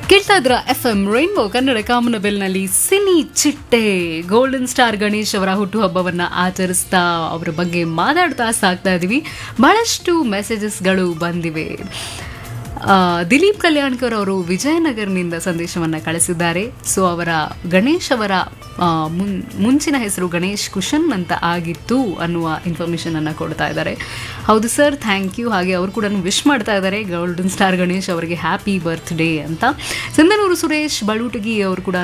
ಕೇಳ್ತಾ ಇದ್ರ F M rainbow Kannada ಕಾಮನಬೆಲ್ನಲ್ಲಿ ಸಿನಿ ಚಿಟ್ಟೆ ಗೋಲ್ಡನ್ ಸ್ಟಾರ್ ಗಣೇಶ್ ಅವರ ಹುಟ್ಟುಹಬ್ಬವನ್ನ ಆಚರಿಸ್ತಾ ಅವರ ಬಗ್ಗೆ ಮಾತಾಡ್ತಾ ಸಾಕ್ತಾ ಇದೀವಿ ಬಹಳಷ್ಟು ಮೆಸೇಜಸ್ಗಳು ಬಂದಿವೆ ಆ, ದಿಲೀಪ್ ಕಲ್ಯಾಣ್ಕರ್ ಅವರು ವಿಜಯನಗರನಿಂದ ಸಂದೇಶವನ್ನ ಕಳಿಸಿದ್ದಾರೆ ಸೊ ಅವರ ಗಣೇಶ್ ಅವರ ಆ, ಮುನ್ ಮುಂಚಿನ ಹೆಸರು ಗಣೇಶ್ ಕುಶನ್ ಅಂತ ಆಗಿತ್ತು ಅನ್ನುವ ಇನ್ಫಾರ್ಮೇಶನ್ ಅನ್ನ ಕೊಡ್ತಾ ಇದ್ದಾರೆ ಹೌದು ಸರ್ ಥ್ಯಾಂಕ್ ಯು ಹಾಗೆ ಅವರು ಕೂಡ ವಿಶ್ ಮಾಡ್ತಾ ಇದ್ದಾರೆ ಗೋಲ್ಡನ್ ಸ್ಟಾರ್ ಗಣೇಶ್ ಅವರಿಗೆ ಹ್ಯಾಪಿ ಬರ್ತ್ ಡೇ ಅಂತ ಸಿಂಧನೂರು ಸುರೇಶ್ ಬಳುಟಗಿ ಅವರು ಕೂಡ